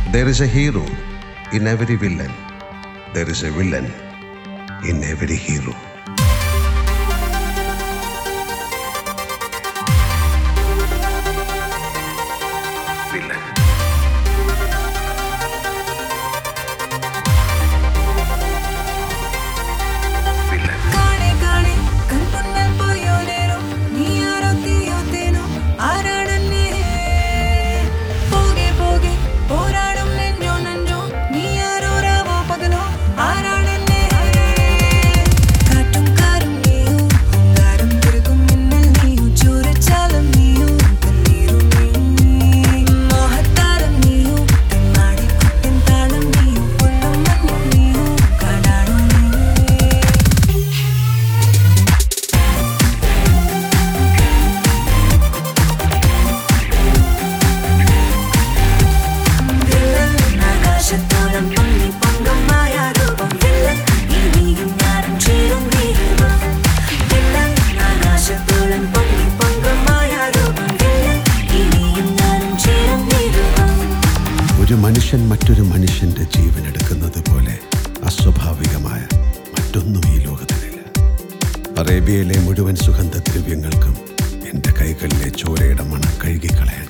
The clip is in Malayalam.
There is a hero in every villain. There is a villain in every hero. Villain. Villain. കാണെ കാണെ കൺമുന്നിൽ പോയോ നേരം നീ ആരോ തീയോ തേനോ ആരാണെന്നെ പോകെ പോകെ പോരാടും നെഞ്ചോ നെഞ്ചോ നീ ആരോ രാവോ പകലോ ആരാണെന്നെ കാറ്റും കാരും നീയോ കാരും തിരുകും മിന്നൽ നീയോ ചൂരച്ചാലം നീയോ കണ്ണീരും നീ മോഹത്താരം നീയോ തെന്നാടി കുത്തിൻ താളം നീയോ കൊള്ളും മഞ്ഞും നീയോ കാടാടും നീ വില്ലൻ ആകാശത്തോളം പൊങ്ങി പൊങ്കമായ രൂപം വില്ലൻ ഇനിയും ഞാനും ചേരും നീരുവം വില്ലൻ ആകാശത്തോളം പൊങ്ങി പൊങ്കമായ രൂപം വില്ലൻ ഇനിയും ഞാനും ചേരും നീരുവം ഒരു മനുഷ്യൻ മറ്റൊരു മനുഷ്യന്റെ ജീവൻ എടുക്കുന്നത് പോലെ അസ്വാഭാവികമായ മറ്റൊന്നും ഈ ലോകത്തിലില്ല അറേബ്യയിലെ മുഴുവൻ സുഗന്ധദ്രവ്യങ്ങൾക്കും എൻ്റെ കൈകളിലെ ചോരയുടെ മണം കഴുകിക്കളയാൻ